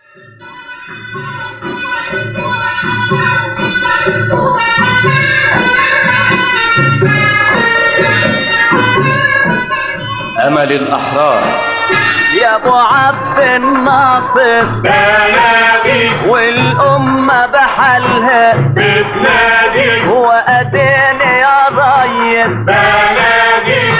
أمل الأحرار يا ابو عبد الناصر بلدي والأمة بحالها بتنادي وأديني يا ريس بلدي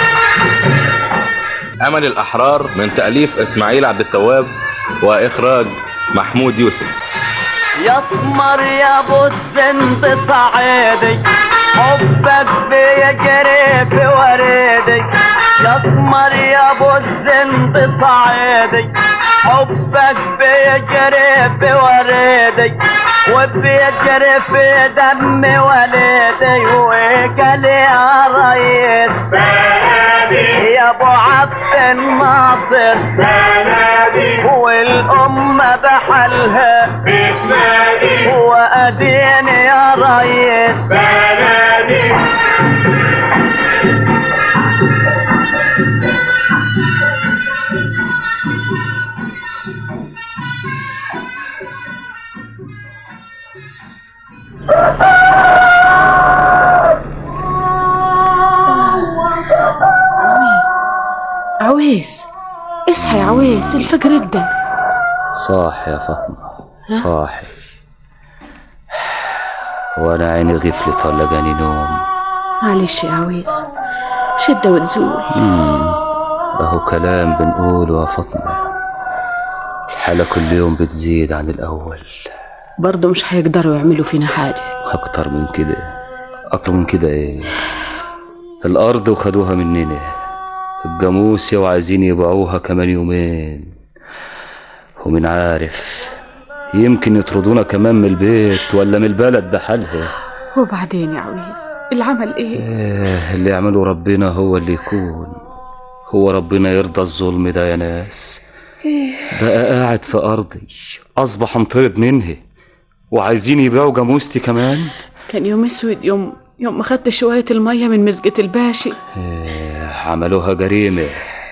أمل الأحرار من تأليف إسماعيل عبد التواب وإخراج محمود يوسف يسمر يا ابو السند صعيدي حبك بيجري في وريدي يسمر يا ابو السند صعيدي حبك بيجري في وريدي وبيجري في دم وليدي وكل يا ريس بلدي يا ابو عبد الناصر بلدي والأمة بحالها بتنادي وأديني يا ريس بلدي عويس عويس اصحى يا عويس الفجر ادى صاحي يا فاطمة صاحي وانا عيني غفلت ولا جاني نوم معلش يا عويس شدة وتزول مم. اهو كلام بنقوله يا فاطمة الحالة كل يوم بتزيد عن الأول برضه مش هيقدروا يعملوا فينا حاجة أكتر من كده أكتر من كده إيه الأرض وخدوها مننا الجاموسة وعايزين يبيعوها كمان يومين ومن عارف يمكن يطردونا كمان من البيت ولا من البلد بحالها وبعدين يا عويس العمل ايه إيه اللي يعمله ربنا هو اللي يكون هو ربنا يرضى الظلم ده يا ناس بقى قاعد في أرضي أصبح انطرد منها وعايزين يبيعوا جاموستي كمان كان يوم اسود يوم يوم ما خدت شوية المية من مسجة الباشي إيه، عملوها جريمة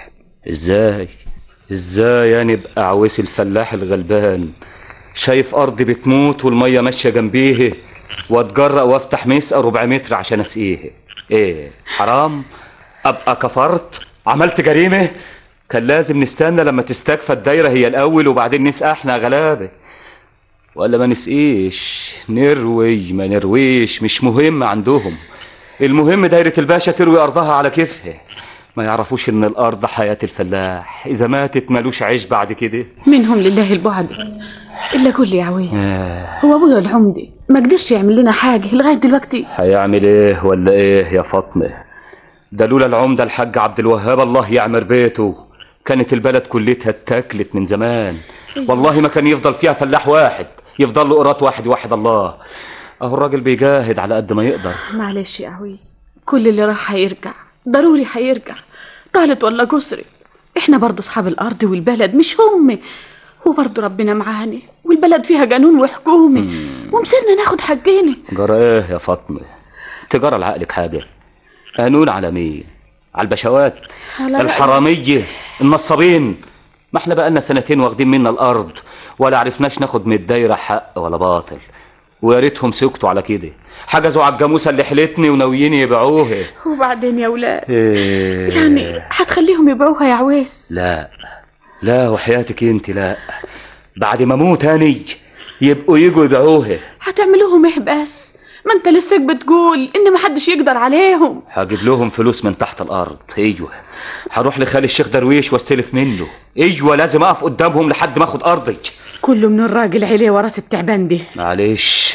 ازاي ازاي يعني ابقى عويس الفلاح الغلبان شايف ارضي بتموت والمية ماشية جنبيه واتجرأ وافتح مسقى ربع متر عشان اسقيه ايه حرام ابقى كفرت عملت جريمة كان لازم نستنى لما تستكفى الدايرة هي الاول وبعدين نسقى احنا غلابة ولا ما نسقيش نروي ما نرويش مش مهم عندهم المهم دايرة الباشا تروي أرضها على كيفها ما يعرفوش إن الأرض حياة الفلاح إذا ماتت ملوش عيش بعد كده منهم لله البعد الا قول لي يا عويس آه، هو ابويا العمدي ما قدرش يعمل لنا حاجة لغاية دلوقتي هيعمل إيه ولا إيه يا فاطمة ده لولا العمدة الحاج عبد الوهاب الله يعمر بيته كانت البلد كلتها اتاكلت من زمان والله ما كان يفضل فيها فلاح واحد يفضل له قراط واحد واحد الله اهو الراجل بيجاهد على قد ما يقدر معلش يا عويس كل اللي راح هيرجع ضروري هيرجع طالت ولا قصرت احنا برضه اصحاب الارض والبلد مش هم وبرضه ربنا معانا والبلد فيها قانون وحكومة ومصيرنا ناخد حقنا جرى ايه يا فاطمة تجرى لعقلك حاجة قانون على مين على البشوات على الحرامية النصابين ما احنا بقالنا سنتين واخدين منا الارض ولا عرفناش ناخد من الدايرة حق ولا باطل ويا ريتهم سكتوا على كده حجزوا على الجاموسة اللي حلتني وناويين يبيعوها وبعدين يا ولاد إيه. يعني هتخليهم يبيعوها يا عويس لا لا وحياتك انت لا بعد ما اموت هاني يبقوا يجوا يبيعوها هتعملوهم ايه بس ما انت لسه بتقول ان محدش يقدر عليهم هجيب لهم فلوس من تحت الارض ايوه هروح لخالي الشيخ درويش واستلف منه ايوه لازم اقف قدامهم لحد ما اخد ارضي كله من الراجل عليه وراس التعبان دي معلش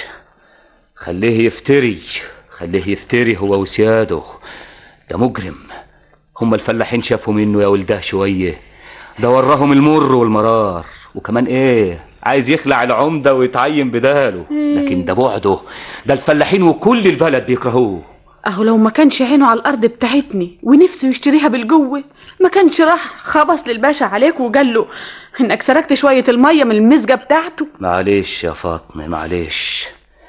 خليه يفتري خليه يفتري هو وسياده ده مجرم هم الفلاحين شافوا منه يا ولده شويه ده وراهم المر والمرار وكمان ايه عايز يخلع العمده ويتعين بداله لكن ده بعده ده الفلاحين وكل البلد بيكرهوه اهو لو ما كانش عينه على الارض بتاعتني ونفسه يشتريها بالجوه ما كانش راح خبص للباشا عليك وقال له انك سرقت شويه الميه من المسجه بتاعته معلش يا فاطمه معلش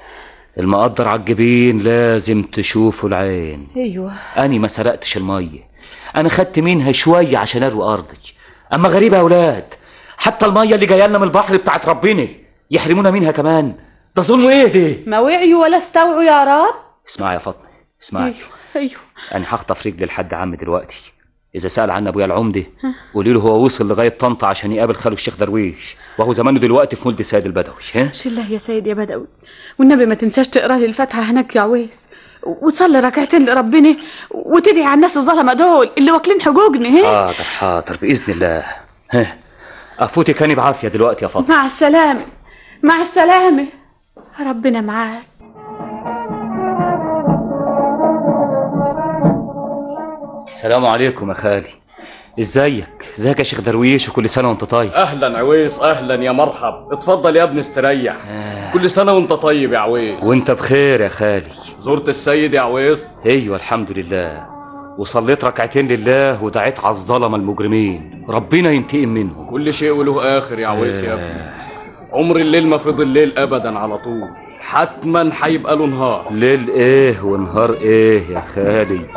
المقدر على الجبين لازم تشوفه العين ايوه أنا ما سرقتش المية أنا خدت منها شوية عشان أروي أرضي أما غريبة يا أولاد حتى الميه اللي جايه لنا من البحر بتاعت ربنا يحرمونا منها كمان ده ظلم ايه ده ما وعيوا ولا استوعوا يا رب اسمعي يا فاطمه اسمعي ايوه ايوه انا هخطف رجلي لحد عم دلوقتي اذا سال عن ابويا العمده قولي له هو وصل لغايه طنطا عشان يقابل خاله الشيخ درويش وهو زمانه دلوقتي في مولد السيد البدوي ها شو الله يا سيد يا بدوي والنبي ما تنساش تقرا لي الفاتحه هناك يا عويس وتصلي ركعتين لربنا وتدعي على الناس الظلمه دول اللي واكلين حقوقنا هي حاضر حاضر باذن الله ها افوتي كاني بعافيه دلوقتي يا فاطمه مع السلامه مع السلامه ربنا معاك السلام عليكم يا خالي ازيك ازيك يا شيخ درويش وكل سنه وانت طيب اهلا عويس اهلا يا مرحب اتفضل يا ابني استريح كل سنه وانت طيب يا عويس وانت بخير يا خالي زرت السيد يا عويس ايوه الحمد لله وصليت ركعتين لله ودعيت على الظلمه المجرمين ربنا ينتقم منهم كل شيء وله اخر يا عويس يا ابني عمر الليل ما فضل ليل ابدا على طول حتما هيبقى له نهار ليل ايه ونهار ايه يا خالي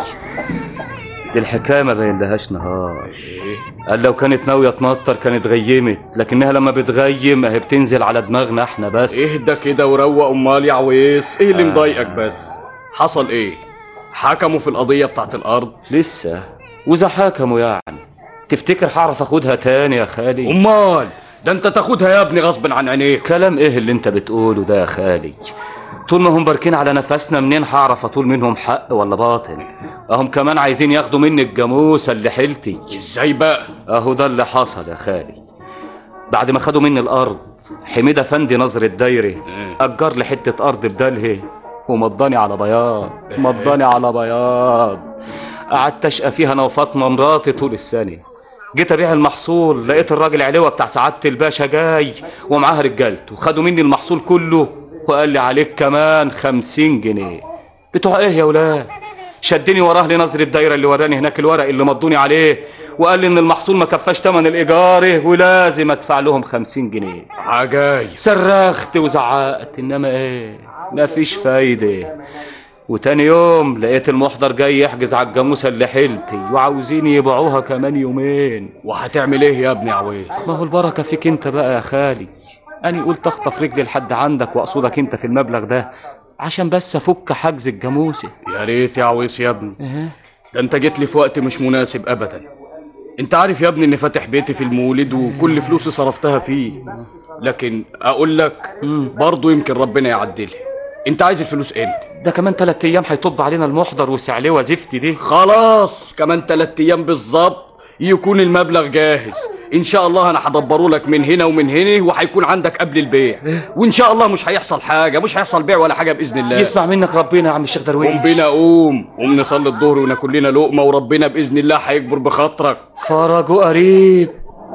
دي الحكايه ما بين لهاش نهار قال لو كانت ناويه تمطر كانت غيمت لكنها لما بتغيم اهي بتنزل على دماغنا احنا بس اهدى كده وروق امال يا عويس ايه اللي مضايقك بس حصل ايه حكموا في القضيه بتاعت الارض لسه واذا حكموا يعني تفتكر هعرف اخدها تاني يا خالي امال ده انت تاخدها يا ابني غصب عن عينيك كلام ايه اللي انت بتقوله ده يا خالي طول ما هم باركين على نفسنا منين هعرف اطول منهم حق ولا باطل اهم كمان عايزين ياخدوا مني الجاموسه اللي حيلتي ازاي بقى اهو ده اللي حصل يا خالي بعد ما خدوا مني الارض حميد افندي نظر الدايري اجر لي حته ارض بداله ومضاني على بياض مضاني على بياض قعدت اشقى فيها انا وفاطمه مراتي طول السنه جيت ابيع المحصول لقيت الراجل علوه بتاع سعاده الباشا جاي ومعاه رجالته خدوا مني المحصول كله وقال لي عليك كمان خمسين جنيه بتوع ايه يا ولاد شدني وراه لنظر الدايره اللي وراني هناك الورق اللي مضوني عليه وقال لي ان المحصول ما كفاش تمن الايجار ولازم ادفع لهم خمسين جنيه عجايب صرخت وزعقت انما ايه مفيش فايده وتاني يوم لقيت المحضر جاي يحجز على الجاموسه اللي حيلتي وعاوزين يبيعوها كمان يومين وهتعمل ايه يا ابني يا عويس ما هو البركه فيك انت بقى يا خالي انا قلت اخطف رجلي لحد عندك واقصدك انت في المبلغ ده عشان بس افك حجز الجاموسه يا ريت يا عويس يا ابني ده انت جيت لي في وقت مش مناسب ابدا انت عارف يا ابني اني فاتح بيتي في المولد وكل فلوسي صرفتها فيه لكن اقول لك برضه يمكن ربنا يعدلها انت عايز الفلوس امتى ده كمان تلات ايام هيطب علينا المحضر وسعلوه زفتي دي خلاص كمان تلات ايام بالظبط يكون المبلغ جاهز ان شاء الله انا هدبره لك من هنا ومن هنا وهيكون عندك قبل البيع وان شاء الله مش هيحصل حاجه مش هيحصل بيع ولا حاجه باذن الله يسمع منك ربنا يا عم الشيخ درويش قوم بينا قوم قوم نصلي الظهر وناكل لنا لقمه وربنا باذن الله هيكبر بخاطرك فرجه قريب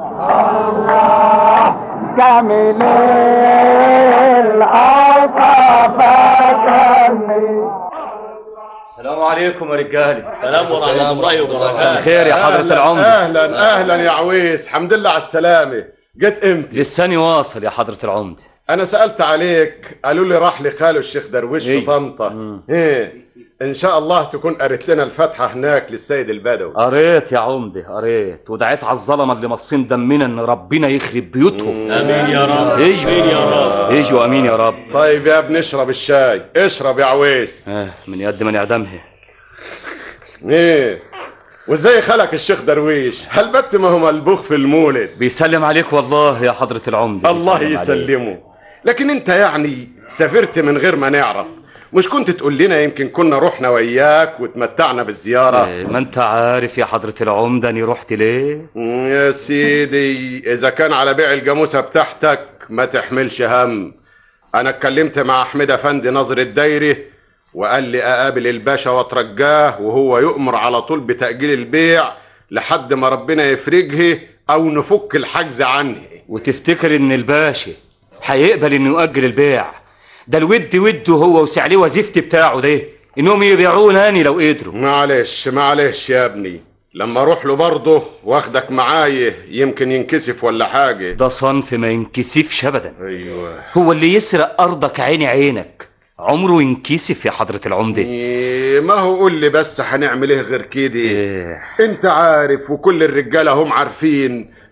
السلام عليكم يا رجالي سلام ورحمة الله وبركاته مساء الخير يا حضرة العمدة اهلا اهلا يا عويس حمد لله على السلامه جيت امتى لساني واصل يا حضرة العمدة انا سالت عليك قالوا لي راح لخاله الشيخ درويش في إيه. طنطا ايه ان شاء الله تكون قريت لنا الفاتحه هناك للسيد البدوي قريت يا عمدة قريت ودعيت على الظلمة اللي مصين دمنا ان ربنا يخرب بيوتهم امين يا رب ايجوا امين يا رب ايجوا امين يا رب طيب يا ابني اشرب الشاي اشرب يا عويس آه من يد من يعدمها ايه وازاي خلق الشيخ درويش هل بت ما هو ملبوخ في المولد بيسلم عليك والله يا حضرة العمدة الله بيسلم عليك. يسلمه لكن انت يعني سافرت من غير ما نعرف مش كنت تقول لنا يمكن كنا رحنا وياك وتمتعنا بالزيارة إيه، ما انت عارف يا حضرة العمدة اني رحت ليه مم، يا سيدي إذا كان على بيع الجاموسة بتاعتك ما تحملش هم أنا اتكلمت مع أحمد أفندي نظر الدايري وقال لي أقابل الباشا وأترجاه وهو يؤمر على طول بتأجيل البيع لحد ما ربنا يفرجه أو نفك الحجز عنه وتفتكر ان الباشا هيقبل انه يؤجل البيع ده الود وده هو وسعليه وزفت بتاعه ده انهم يبيعوناني لو قدروا معلش معلش يا ابني لما اروح له برضه واخدك معايا يمكن ينكسف ولا حاجه ده صنف ما ينكسفش ابدا ايوه هو اللي يسرق ارضك عيني عينك عمره ينكسف يا حضرة العمدة إيه، ما هو قول لي بس هنعمل ايه غير كده إيه. انت عارف وكل الرجاله هم عارفين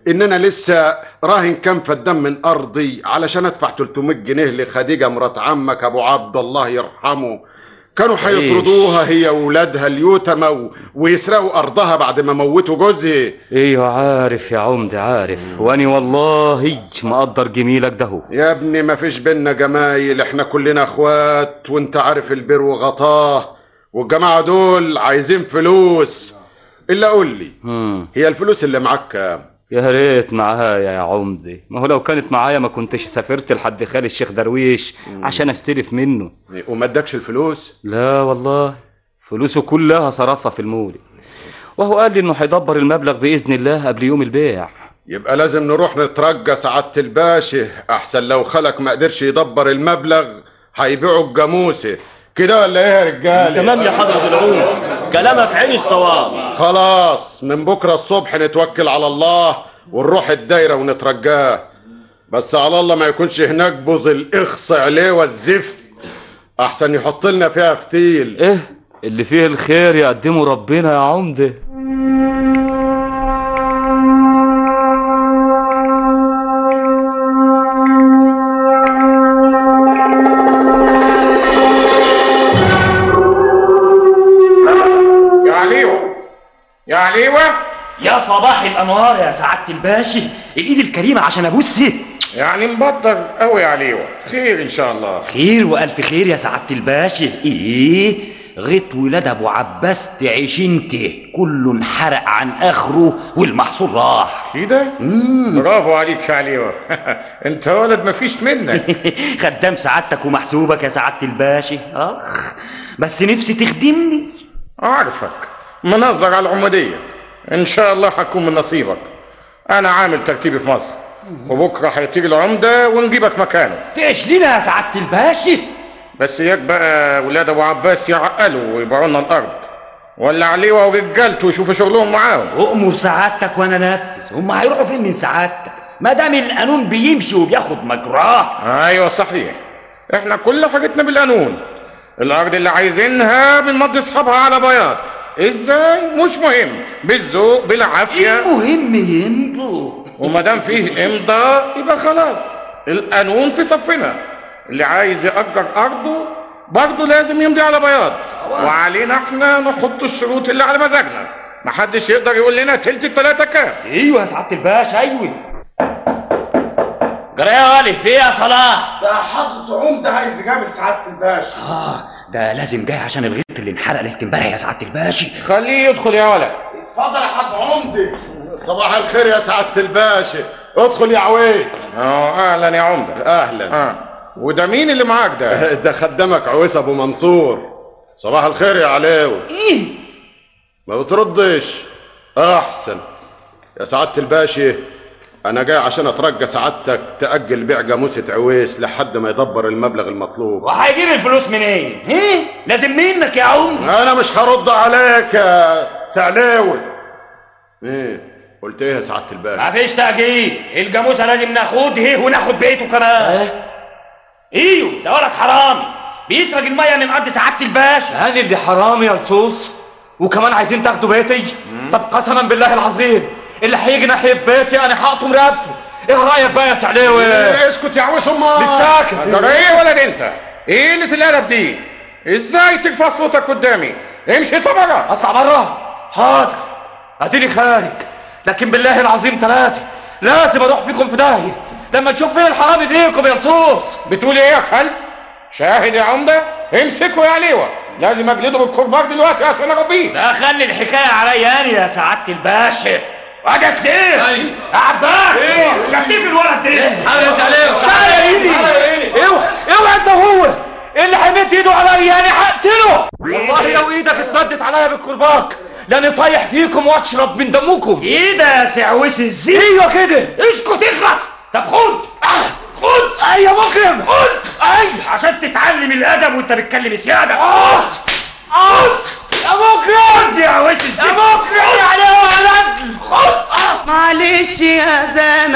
ان انا لسه راهن كام فدان من ارضي علشان ادفع 300 جنيه لخديجه مرات عمك ابو عبد الله يرحمه كانوا هيطردوها هي واولادها اليتامى و- ويسرقوا ارضها بعد ما موتوا جوزها ايوه عارف يا عمدة عارف واني والله مقدر جميلك دهو يا ابني ما فيش بينا جمايل احنا كلنا اخوات وانت عارف البر وغطاه والجماعه دول عايزين فلوس الا قول لي مم. هي الفلوس اللي معاك كام يا ريت معايا يا عمدة ما هو لو كانت معايا ما كنتش سافرت لحد خالي الشيخ درويش عشان استلف منه وما ادكش الفلوس لا والله فلوسه كلها صرفها في المولد وهو قال لي انه هيدبر المبلغ باذن الله قبل يوم البيع يبقى لازم نروح نترجى سعادة الباشا احسن لو خلك ما قدرش يدبر المبلغ هيبيعوا الجاموسه كده ولا ايه يا رجاله تمام يا حضرة العمر كلامك عين الصواب خلاص من بكره الصبح نتوكل على الله ونروح الدايره ونترجاه بس على الله ما يكونش هناك بوز الاخص عليه والزفت احسن يحط لنا فيها فتيل ايه اللي فيه الخير يقدمه ربنا يا عمدة يا عليوة يا عليوة يا صباح الانوار يا سعاده الباشا الايد الكريمه عشان ابوسها يعني مبطر قوي يا عليوة خير ان شاء الله خير والف خير يا سعاده الباشا ايه غيط ولاد ابو عباس تعيش انت كله انحرق عن اخره والمحصول راح كده برافو عليك يا عليوة انت ولد مفيش منك خدام سعادتك ومحسوبك يا سعاده الباشا اخ بس نفسي تخدمني اعرفك منظر على العمودية ان شاء الله هكون من نصيبك انا عامل ترتيبي في مصر وبكره هيطير العمدة ونجيبك مكانه تعيش لنا يا سعاده الباشا بس اياك بقى ولاد ابو عباس يعقلوا ويبيعوا لنا الارض ولا عليوة ورجالته يشوفوا شغلهم معاهم اؤمر سعادتك وانا نفذ هم هيروحوا فين من سعادتك ما دام القانون بيمشي وبياخد مجراه ايوه صحيح احنا كل حاجتنا بالقانون الارض اللي عايزينها بنمضي اصحابها على بياض ازاي مش مهم بالذوق بالعافيه المهم يمضوا وما دام فيه امضاء يبقى خلاص القانون في صفنا اللي عايز يأجر ارضه برضه لازم يمضي على بياض وعلينا احنا نحط الشروط اللي على مزاجنا محدش يقدر يقول لنا تلت التلاتة كام ايوه يا سعاده الباشا ايوه جرى يا غالي في إيه يا صلاح ده حضرة عمدة عايز يقابل سعادة الباشا اه ده لازم جاي عشان الغيط اللي انحرق ليله امبارح يا سعاده الباشا خليه يدخل يا ولد اتفضل يا حضرة عمدة صباح الخير يا سعادة الباشا ادخل يا عويس اه اهلا يا عمده اهلا اه وده مين اللي معاك ده ده خدامك عويس ابو منصور صباح الخير يا علاوي ايه ما بتردش احسن يا سعادة الباشا انا جاي عشان اترجى سعادتك تأجل بيع جاموسة عويس لحد ما يدبر المبلغ المطلوب وهيجيب الفلوس منين ايه لازم منك يا عم انا مش هرد عليك يا سعلاوي ايه قلت ايه يا سعادة الباشا مفيش تأجيل الجاموسة لازم ناخده وناخد بيته كمان ايوه ده ولد حرامي بيسرق المية من أرض سعادة الباشا هاني اللي حرامي يا لصوص وكمان عايزين تاخدوا بيتي طب قسما بالله العظيم اللي هيجي ناحيه بيتي انا هقطم رقبته ايه رايك بقى يا سعلاوي إيه، اسكت يا عويس امال مش ساكت ده ايه يا ولد انت ايه اللي الادب دي ازاي ترفع صوتك قدامي امشي طبعا اطلع بره حاضر اديني خارج لكن بالله العظيم ثلاثه لازم اروح فيكم في داهيه لما تشوف فين الحرامي فيكم يا لصوص بتقول ايه يا كلب شاهد يا عمده امسكه يا عليوه لازم اجلده بالكرباج دلوقتي عشان اربيه لا خلي الحكاية عليا أنا يا سعادة الباشا وقف ليه؟ يا عباس كتف الولد ده تعالى يا سعلاوي تعالى يا ايدي اوعى اوعى انت وهو اللي هيمد ايده عليا انا هقتله والله لو ايدك اتمدت عليا بالكرباج لاني طايح فيكم واشرب من دمكم ايه ده يا سعويس الزين ايوه كده اسكت اخلص طب خد آه، خد اي يا مكرم خد اي عشان تتعلم الادب وانت بتكلم سيادة خد يا مكرم خد يا عويس الزين يا مكرم يعني هو ولد خد معلش يا زمن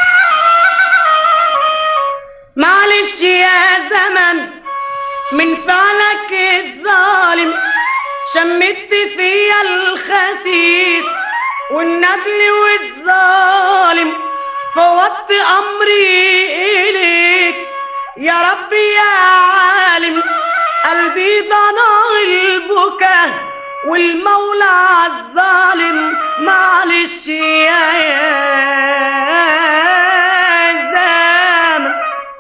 معلش يا زمن من فعلك الظالم شمت فيا الخسيس والندل والظالم فوضت أمري إليك يا ربي يا عالم قلبي ضناه البكا والمولى الظالم معلش يا زمان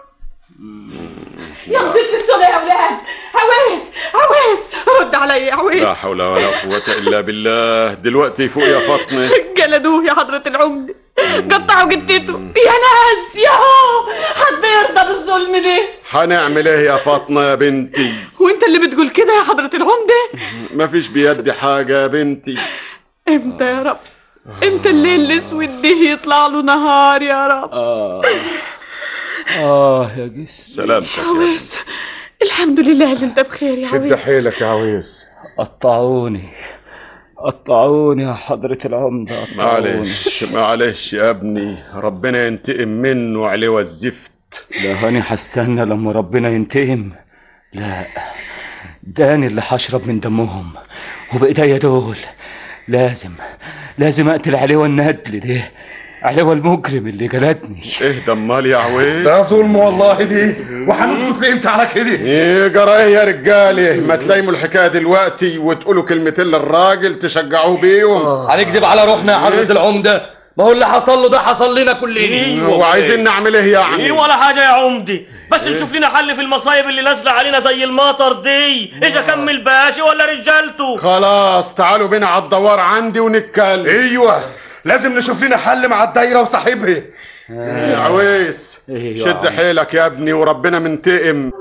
يا نزلت الصلاة يا أولاد عويس عويس رد علي يا لا عويس حول ولا قوة إلا بالله دلوقتي فوق يا فاطمة جلدوه يا حضرة العمدة قطعوا جدته يا ناس يا حد يرضى بالظلم ده هنعمل ايه يا فاطمة يا بنتي وانت اللي بتقول كده يا حضرة العمدة مفيش بيدي حاجة يا بنتي امتى يا رب امتى الليل الاسود ده يطلع له نهار يا رب آه آه يا جس سلامتك يا عويس الحمد لله اللي انت بخير يا شد عويس حيلك يا عويس قطعوني قطعوني يا حضرة العمدة قطعوني معلش معلش يا ابني ربنا ينتقم منه عليه والزفت لا هاني هستنى لما ربنا ينتقم لا داني اللي هشرب من دمهم وبإيديا دول لازم لازم اقتل عليه والندل ده عليه المجرم اللي جلدني اهدى امال يا عويس ده ظلم والله دي وهنسكت لامتى على كده ايه جرى ايه يا رجاله ما تلايموا الحكايه دلوقتي وتقولوا كلمتين للراجل تشجعوه بيهم هنكدب على روحنا يا حضرة العمدة ما هو اللي حصل له ده حصل لنا كلنا وعايزين نعمل ايه يعني ايه ولا حاجة يا عمدي بس نشوف لنا حل في المصايب اللي نازلة علينا زي المطر دي اذا كان من الباشا ولا رجالته خلاص تعالوا بينا على الدوار عندي ونتكلم ايوه لازم نشوف لنا حل مع الدايره وصاحبها يا عويس إيه يا شد عم. حيلك يا ابني وربنا منتقم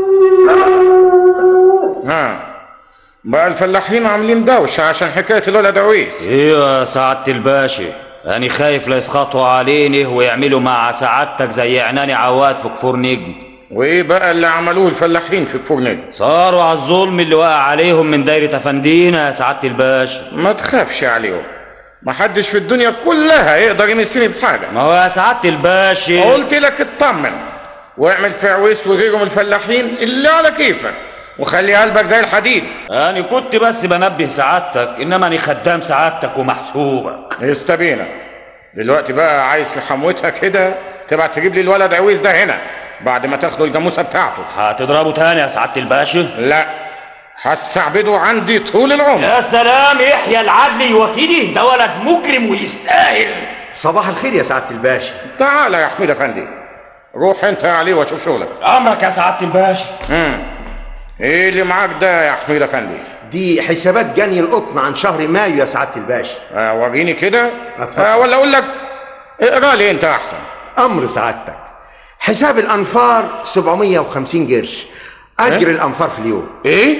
ها بقى الفلاحين عاملين دوشة عشان حكاية الولد عويس ايوه يا سعادة الباشا أنا خايف لا يسخطوا عليني ويعملوا مع سعادتك زي عناني عواد في كفور نجم وايه بقى اللي عملوه الفلاحين في كفور نجم صاروا على الظلم اللي وقع عليهم من دايرة أفندينا يا سعادة الباشا ما تخافش عليهم ما حدش في الدنيا كلها يقدر يمسني بحاجة ما هو يا سعادة الباشا قلت لك اطمن واعمل في عويس وغيرهم الفلاحين اللي على كيفك وخلي قلبك زي الحديد أنا كنت بس بنبه سعادتك إنما أنا خدام سعادتك ومحسوبك استبينا دلوقتي بقى عايز في حموتها كده تبقى تجيب لي الولد عويس ده هنا بعد ما تاخدوا الجاموسه بتاعته هتضربه تاني يا سعادة الباشا لا هستعبده عندي طول العمر يا سلام يحيى العدلي وكيدي ده ولد مجرم ويستاهل صباح الخير يا سعادة الباشا تعالى يا حميد افندي روح انت يا علي واشوف شغلك أمرك يا سعادة الباشا امم ايه اللي معاك ده يا حميد افندي دي حسابات جني القطن عن شهر مايو يا سعادة الباشا آه وريني كده اتفضل. آه ولا اقول لك اقرا لي انت احسن أمر سعادتك حساب الأنفار 750 قرش أجر إيه؟ الأنفار في اليوم ايه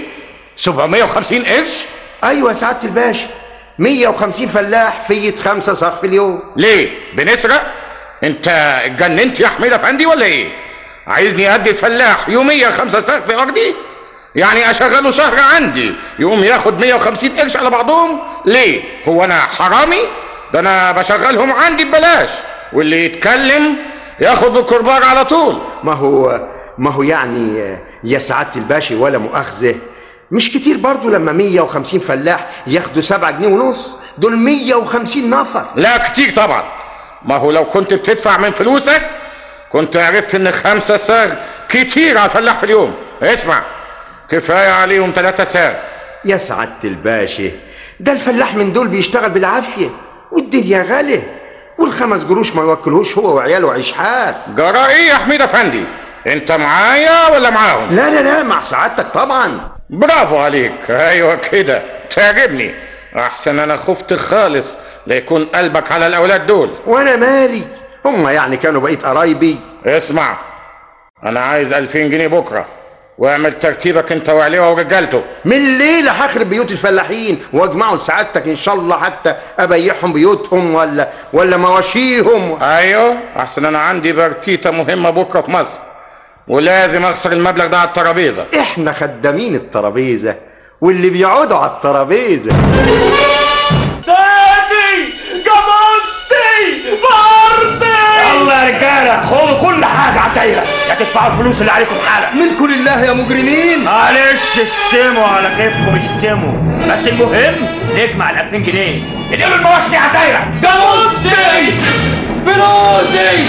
750 قرش أيوة يا سعادة الباشا 150 فلاح فية خمسة صاغ في اليوم ليه بنسرق انت اتجننت يا حميد افندي ولا ايه عايزني ادي الفلاح يوميا خمسة ساق في ارضي يعني اشغله شهر عندي يقوم ياخد 150 قرش على بعضهم ليه هو انا حرامي ده انا بشغلهم عندي ببلاش واللي يتكلم ياخد بالكرباج على طول ما هو ما هو يعني آه، يا سعادة الباشا ولا مؤاخذة مش كتير برضو لما 150 فلاح ياخدوا 7 جنيه ونص دول 150 نفر لا كتير طبعا ما هو لو كنت بتدفع من فلوسك كنت عرفت ان خمسة ساغ كتير على الفلاح في اليوم اسمع كفاية عليهم ثلاثة ساغ يا سعادة الباشا ده الفلاح من دول بيشتغل بالعافية والدنيا غالية والخمس قروش ما يوكلهوش هو وعياله عيش حاف جرى ايه يا حميد افندي انت معايا ولا معاهم لا لا لا مع سعادتك طبعا برافو عليك ايوه كده تعجبني احسن انا خفت خالص ليكون قلبك على الاولاد دول وانا مالي هم يعني كانوا بقيت قرايبي اسمع انا عايز 2000 جنيه بكره واعمل ترتيبك انت وعليه ورجالته من الليلة هخرب بيوت الفلاحين واجمعهم لسعادتك ان شاء الله حتى ابيعهم بيوتهم ولا ولا مواشيهم ايوه احسن انا عندي برتيته مهمه بكره في مصر ولازم اخسر المبلغ ده على الترابيزه احنا خدامين الترابيزة واللي بيقعدوا على الترابيزة دادي جاموستي بارتي يلا يا رجاله خدوا كل حاجه على الدايره يا تدفعوا الفلوس اللي عليكم حالا منكم لله يا مجرمين معلش اشتموا على كيفكم اشتموا بس المهم نجمع ال 2000 جنيه اديله المواشي دي على الدايره جاموستي فلوسي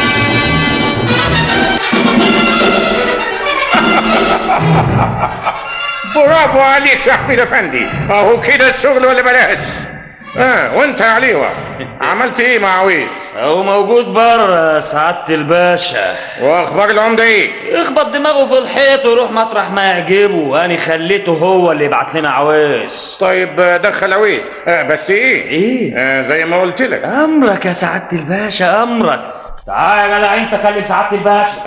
برافو عليك يا حميد افندي اهو كده الشغل ولا بلاش اه وانت يا عليوة عملت ايه مع عويس هو موجود بره سعاده الباشا واخبار العمده ايه يخبط دماغه في الحيط ويروح مطرح ما يعجبه انا خليته هو اللي يبعت لنا عويس طيب آه، دخل عويس آه بس ايه ايه آه زي ما قلت لك امرك يا سعاده الباشا امرك تعال يا جدع انت كلم سعاده الباشا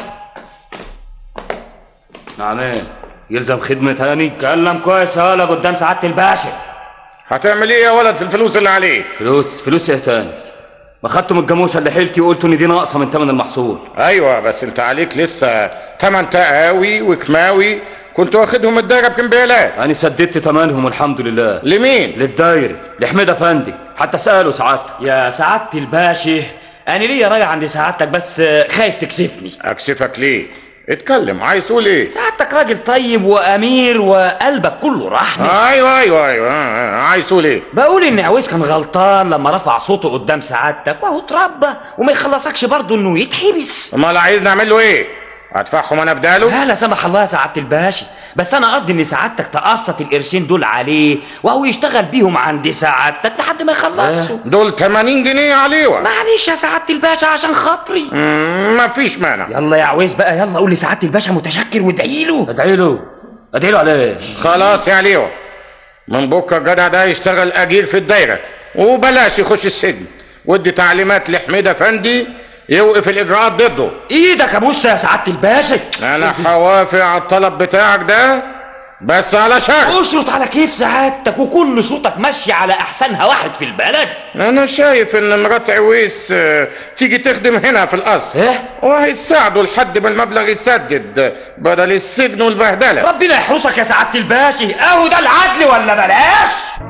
نعم ايه يلزم خدمة تاني كلم كويس هلا قدام سعاده الباشا هتعمل ايه يا ولد في الفلوس اللي عليك فلوس فلوس ايه تاني ما خدتوا من الجاموسه اللي حيلتي وقلتوا ان دي ناقصه من ثمن المحصول ايوه بس انت عليك لسه تمن تقاوي وكماوي كنت واخدهم الدايره بكمبيالات انا سددت تمنهم والحمد لله لمين للدايري لحميد افندي حتى ساله سعادتك يا سعاده الباشا انا ليا راجع عند سعادتك بس خايف تكسفني اكسفك ليه اتكلم عايز تقول ايه سعادتك راجل طيب وامير وقلبك كله رحمه ايوه ايوه ايوه آه، آه، عايز تقول ايه بقول ان عويس كان غلطان لما رفع صوته قدام سعادتك وهو اتربى وما يخلصكش برضه انه يتحبس امال عايز نعمل له ايه هدفعهم انا بداله لا لا سمح الله يا سعاده الباشا بس انا قصدي ان سعادتك تقسط القرشين دول عليه وهو يشتغل بيهم عند سعادتك لحد ما يخلصوا دول 80 جنيه عليوة معلش يا سعاده الباشا عشان خاطري ما فيش مانع يلا يا عويس بقى يلا قول لسعاده الباشا متشكر وادعي له ادعي له ادعي له عليه خلاص يا عليوة من بكره الجدع ده يشتغل اجير في الدايره وبلاش يخش السجن ودي تعليمات لحميد افندي يوقف الاجراءات ضده ايدك ابوس يا سعاده الباشا انا هوافق على الطلب بتاعك ده بس على شرط اشرط على كيف سعادتك وكل شروطك ماشيه على احسنها واحد في البلد انا شايف ان مرات عويس آه، تيجي تخدم هنا في القصر إيه؟ وهيساعدوا لحد ما المبلغ يتسدد بدل السجن والبهدله ربنا يحرسك يا سعاده الباشا اهو ده العدل ولا بلاش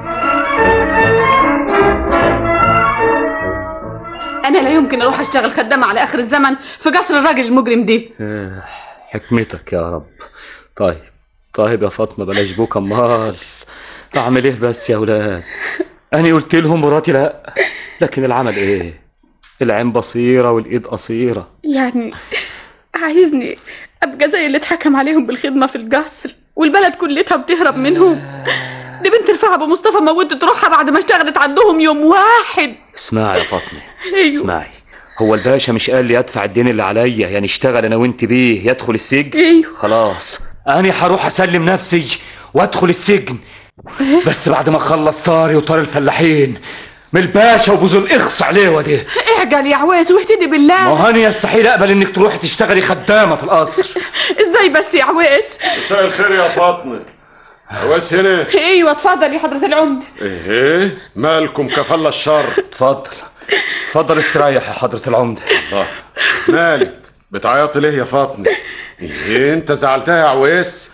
انا لا يمكن اروح اشتغل خدامه على اخر الزمن في قصر الراجل المجرم دي آه، حكمتك يا رب طيب طيب يا فاطمه بلاش بوك امال اعمل ايه بس يا ولاد انا قلت لهم مراتي لا لكن العمل ايه العين بصيره والايد قصيره يعني عايزني ابقى زي اللي اتحكم عليهم بالخدمه في القصر والبلد كلتها بتهرب منهم دي بنت رفاعة ابو مصطفى موتت روحها بعد ما اشتغلت عندهم يوم واحد اسمعي يا فاطمه ايوه اسمعي هو الباشا مش قال لي ادفع الدين اللي عليا يعني اشتغل انا وانت بيه يدخل السجن ايوه خلاص انا هروح اسلم نفسي وادخل السجن بس بعد ما اخلص طاري وطار الفلاحين من الباشا وبوزو الاخص عليه وده اعجل يا عويس واهتدي بالله ما هو انا يستحيل اقبل انك تروحي تشتغلي خدامه في القصر ازاي بس يا عويس مساء الخير يا فاطمه عواس هنا ايوه اتفضل يا حضره العمده ايه مالكم كفل الشر اتفضل اتفضل استريح يا حضره العمده الله مالك بتعيطي ليه يا فاطمه ايه انت زعلتها يا عويس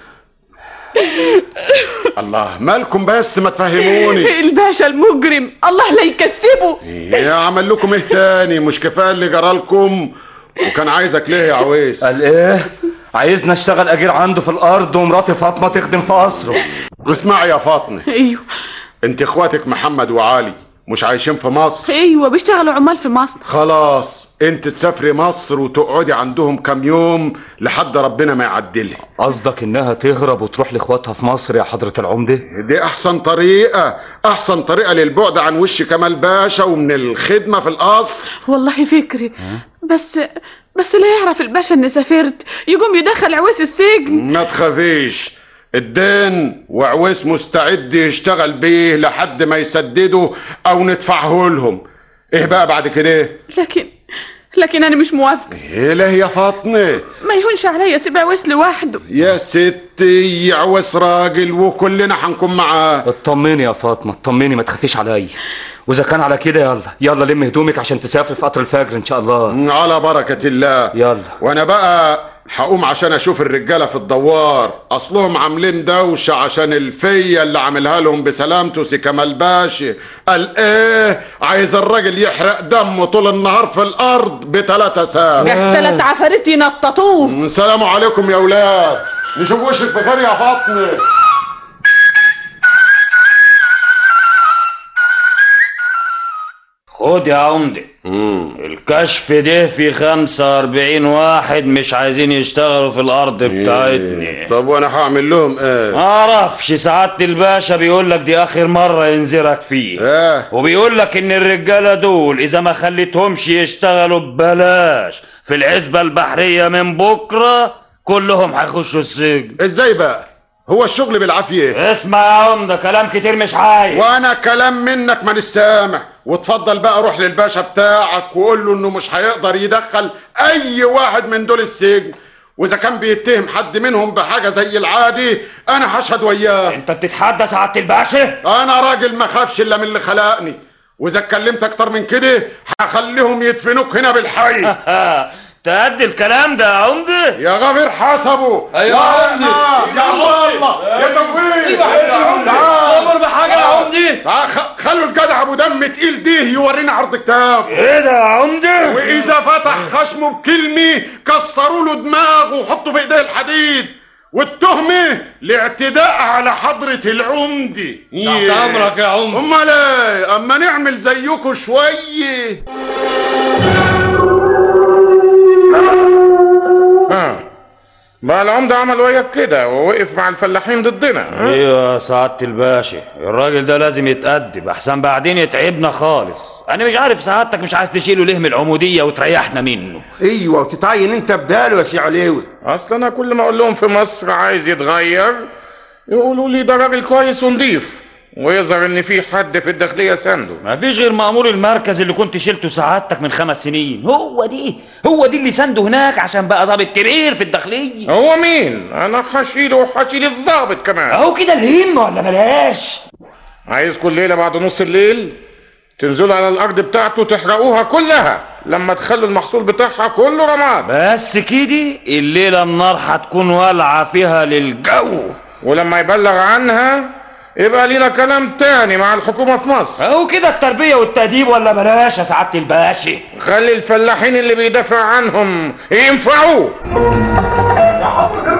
الله مالكم بس ما تفهموني الباشا المجرم الله لا يكسبه ايه عمل لكم ايه تاني مش كفايه اللي جرالكم وكان عايزك ليه يا عويس قال ايه عايزني اشتغل اجير عنده في الارض ومراتي فاطمه تخدم في قصره اسمعي يا فاطمه ايوه انت اخواتك محمد وعلي مش عايشين في مصر ايوه بيشتغلوا عمال في مصنع خلاص انت تسافري مصر وتقعدي عندهم كام يوم لحد ربنا ما يعدلها قصدك انها تهرب وتروح لاخواتها في مصر يا حضره العمده دي احسن طريقه احسن طريقه للبعد عن وش كمال باشا ومن الخدمه في القصر والله فكري بس بس لا يعرف الباشا اني سافرت يقوم يدخل عويس السجن ما تخافيش الدين وعويس مستعد يشتغل بيه لحد ما يسددوا او ندفعه لهم ايه بقى بعد كده لكن لكن انا مش موافقه ايه ليه يا فاطمه ما يهونش عليا سيب عويس لوحده يا ستي عويس راجل وكلنا هنكون معاه اطمني يا فاطمه اطمني ما تخافيش عليا واذا كان على كده يلا يلا لم هدومك عشان تسافري في قطر الفجر ان شاء الله على بركه الله يلا وانا بقى هقوم عشان اشوف الرجاله في الدوار اصلهم عاملين دوشه عشان الفيه اللي عاملها لهم بسلامته سي كمال باشا قال ايه عايز الراجل يحرق دمه طول النهار في الارض بتلاتة ساعة اختلت عفاريت ينططوه السلام عليكم يا ولاد نشوف وشك بخير يا فاطمه خد يا عمدة الكشف ده في 45 واحد مش عايزين يشتغلوا في الأرض بتاعتنا طب وانا هعمل لهم ايه ما اعرفش سعادة الباشا بيقول لك دي آخر مرة ينذرك فيه ايه وبيقول لك إن الرجالة دول إذا ما خليتهمش يشتغلوا ببلاش في العزبة البحرية من بكرة كلهم هيخشوا السجن ازاي بقى هو الشغل بالعافيه اسمع يا عمدة كلام كتير مش عايز وانا كلام منك ما سامع وتفضل بقى روح للباشا بتاعك وقول له انه مش هيقدر يدخل اي واحد من دول السجن واذا كان بيتهم حد منهم بحاجه زي العادي انا هشهد وياه انت بتتحدى سعادة الباشا انا راجل ما خافش الا من اللي خلقني واذا اتكلمت اكتر من كده هخليهم يدفنوك هنا بالحي تأدي الكلام ده يا عمدة يا غفير حسبه ايوه يا عمدي يا الله يا توفيق يا عمدي امر بحاجه يا عمدي تعال خ- خلوا الجدع ابو دم تقيل ده يورينا عرض كتاب ايه ده يا عمدة واذا فتح خشمه بكلمه كسروا له دماغه وحطوا في ايديه الحديد والتهمة لاعتداء على حضرة العمدة تحت امرك يا عمدة امال ايه اما نعمل زيكم شوية ها بقى العمدة عمل وياك كده ووقف مع الفلاحين ضدنا ايوه يا سعادة الباشا الراجل ده لازم يتأدب احسن بعدين يتعبنا خالص انا مش عارف سعادتك مش عايز تشيله ليه من العمودية وتريحنا منه ايوه وتتعين انت بداله يا سي عليوي اصل انا كل ما اقول لهم في مصر عايز يتغير يقولوا لي ده راجل كويس ونضيف ويظهر ان في حد في الداخليه سانده مفيش غير مأمور المركز اللي كنت شلته سعادتك من خمس سنين هو دي هو دي اللي سنده هناك عشان بقى ضابط كبير في الداخلية هو مين انا هشيله وهشيل الظابط كمان اهو كده الهم ولا بلاش عايز كل ليله بعد نص الليل تنزلوا على الارض بتاعته تحرقوها كلها لما تخلوا المحصول بتاعها كله رماد بس كده الليلة النار هتكون والعة فيها للجو ولما يبلغ عنها يبقى لينا كلام تاني مع الحكومة في مصر اهو كده التربية والتأديب ولا بلاش يا سعادة الباشا خلي الفلاحين اللي بيدافع عنهم ينفعوه يا حضرة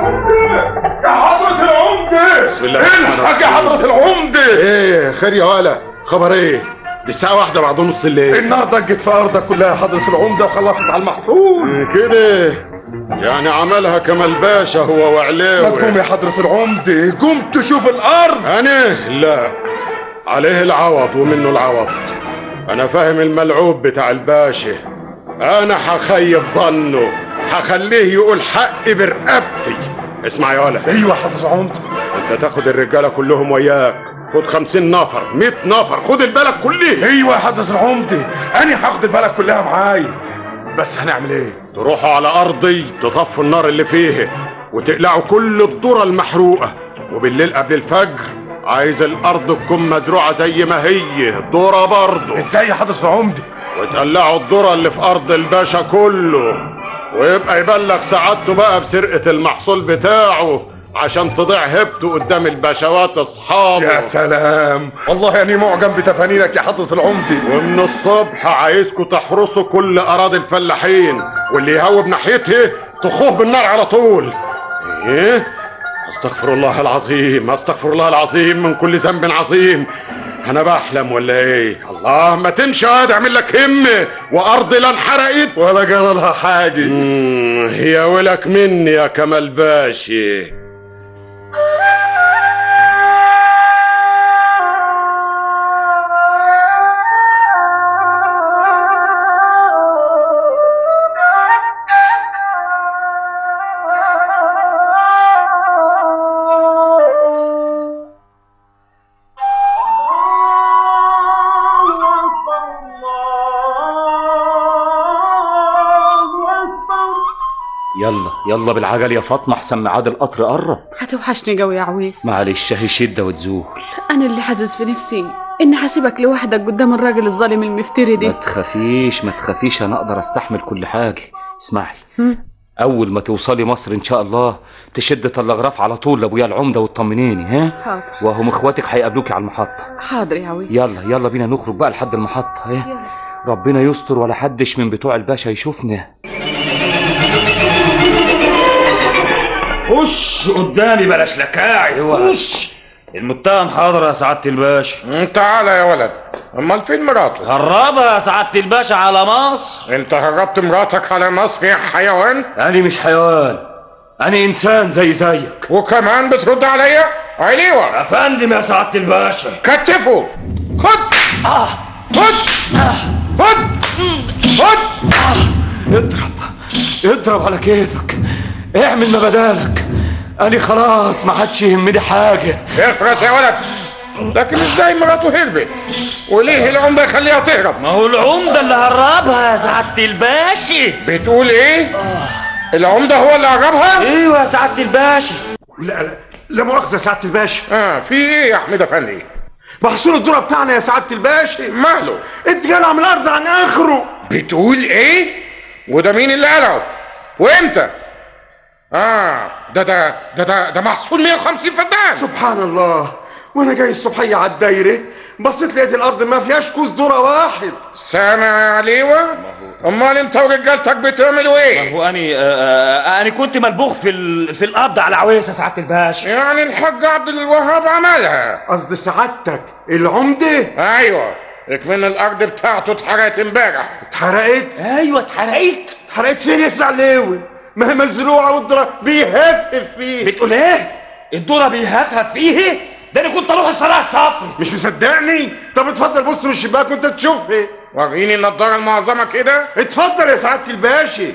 العمدة بسم الله الحق يا حضرة العمدة ايه خير يا ولا خبر ايه دي الساعة واحدة بعد نص الليل النار ضجت في ارضك كلها يا حضرة العمدة وخلصت على المحصول كده يعني عملها كمال باشا هو ما وعلاوي تقوم يا حضرة العمدة قوم تشوف الارض انا لا عليه العوض ومنه العوض انا فاهم الملعوب بتاع الباشا انا هخيب ظنه هخليه يقول حقي برقبتي اسمع يا ولد ايوه يا حضرة العمدة انت تاخد الرجاله كلهم وياك خد خمسين نفر مئة نفر خد البلد كلها ايوه يا حضرة العمدة انا هاخد البلد كلها معايا بس هنعمل ايه تروحوا على ارضي تطفوا النار اللي فيها وتقلعوا كل الذره المحروقه وبالليل قبل الفجر عايز الارض تكون مزروعه زي ما هي ذره برضه ازاي يا حضرة العمدة وتقلعوا الذره اللي في ارض الباشا كله ويبقى يبلغ سعادته بقى بسرقه المحصول بتاعه عشان تضيع هبته قدام الباشوات اصحابه يا سلام والله يعني معجب بتفانينك يا حضرة العمدة ومن الصبح عايزكم تحرسوا كل اراضي الفلاحين واللي يهوب ناحيته تخوه بالنار على طول ايه استغفر الله العظيم استغفر الله العظيم من كل ذنب عظيم انا بحلم ولا ايه الله ما تمشي اقعد اعمل لك همه وارضي لا انحرقت ولا جرى لها حاجة مم، يا ولك مني يا كمال باشي يلا يلا بالعجل يا فاطمة احسن ميعاد القطر قرب هتوحشني قوي يا عويس معلش هي شدة وتزول انا اللي حاسس في نفسي اني حاسبك لوحدك قدام الراجل الظالم المفتري ما دي تخافيش ما تخافيش انا اقدر استحمل كل حاجة اسمعي هم؟ اول ما توصلي مصر ان شاء الله تشد تلغراف على طول لابويا العمده وتطمنيني ها حاضر وهم اخواتك هيقابلوكي على المحطه حاضر يا عويس يلا يلا بينا نخرج بقى لحد المحطه ها ربنا يستر ولا حدش من بتوع الباشا يشوفنا خش قدامي بلاش لكاعي خش المتهم حاضر يا سعادة الباشا تعالى يا ولد امال فين مراته هربها يا سعادة الباشا على مصر انت هربت مراتك على مصر يا حيوان انا مش حيوان انا انسان زي زيك وكمان بترد عليا عليوة يا فندم يا سعادة الباشا كتفه خد آه. خد خد خد اضرب اضرب على كيفك اعمل ما بدالك انا خلاص ما عادش يهمني حاجه اخرس يا ولد لكن ازاي مراته هربت وليه العمده يخليها تهرب ما هو العمدة اللي هربها يا سعادة الباشا بتقول ايه العمده هو اللي هربها ايوه يا سعادة الباشا لا لا لا مؤاخذة يا سعادة الباشا اه في ايه يا احمد افندي محصول الذرة بتاعنا يا سعادة الباشا ماله اتجلع من الأرض عن آخره بتقول ايه وده مين اللي قاله وامتى اه ده ده ده ده, ده محصول 150 فدان سبحان الله وانا جاي الصبحيه على الدايره بصيت لقيت الارض ما فيهاش كوز ذره واحد سامع يا عليوه امال انت ورجالتك بتعملوا ايه هو اني آه انا كنت ملبوخ في ال... في القبض على عويس يا سعادة الباشا يعني الحاج عبد الوهاب عملها قصد سعادتك العمده ايوه اكمن الارض بتاعته اتحرقت امبارح اتحرقت ايوه اتحرقت اتحرقت فين يا سعلاوي ما هي مزروعه والذره بيهفف فيه بتقول ايه الدورة بيهفهف فيه ده انا كنت اروح الصلاة الصفري مش مصدقني طب اتفضل بص من الشباك وانت تشوفها وريني النضاره المعظمه كده اتفضل يا سعاده الباشا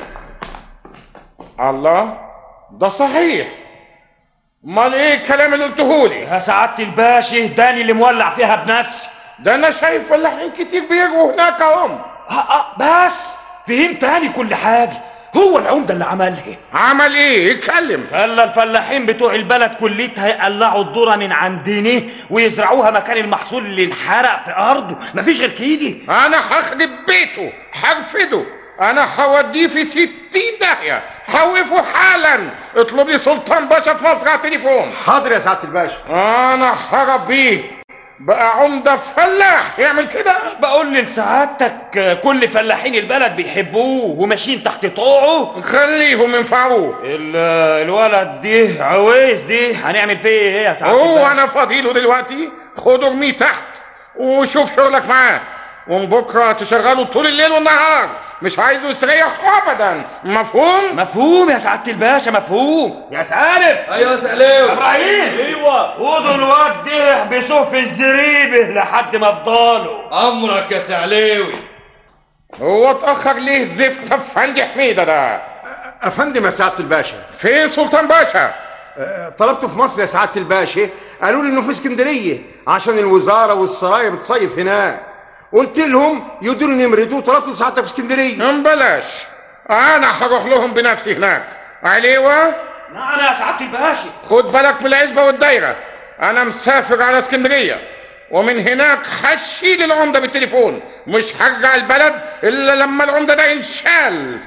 الله ده صحيح امال ايه الكلام اللي قلتهولي يا سعادة الباشا داني اللي مولع فيها بنفسي ده انا شايف فلاحين كتير بيجوا هناك اهم آه آه بس فهمت تاني كل حاجة هو العمدة اللي عملها عمل ايه اتكلم خلى الفلاحين بتوع البلد كليتها يقلعوا الذرة من عندنا ويزرعوها مكان المحصول اللي انحرق في ارضه مفيش غير كده انا هخرب بيته هرفده انا هوديه في ستين داهية هوقفه حالا اطلب لي سلطان باشا في مصر على التليفون حاضر يا سعاده الباشا انا هربيه بقى عمدة فلاح يعمل كده مش بقول لسعادتك كل فلاحين البلد بيحبوه وماشيين تحت طوعه خليهم ينفعوه ال- الولد دي عويس دي هنعمل فيه ايه يا سعادة هو الباشا؟ انا فاضيله دلوقتي خده ارميه تحت وشوف شغلك معاه ومن بكره تشغله طول الليل والنهار مش عايزه يستريح ابدا مفهوم مفهوم يا سعادة الباشا مفهوم يا سالم ايوه يا سعلاوي ابراهيم ايوه خدوا الواد ده احبسوه في الزريبه لحد ما افضله امرك يا سعلاوي هو اتاخر ليه زفت افندي حميده ده افندم يا سعاده الباشا فين سلطان باشا أه، طلبته في مصر يا سعاده الباشا قالوا لي انه في اسكندريه عشان الوزاره والسرايا بتصيف هناك قلت لهم يدوا لي نمرته وطلبته سعادتك في اسكندريه بلاش انا هروح لهم بنفسي هناك عليوه نعم يا سعادة الباشا خد بالك من العزبه والدايره انا مسافر على اسكندريه ومن هناك هشيل العمده بالتليفون مش هرجع البلد الا لما العمده ده ينشال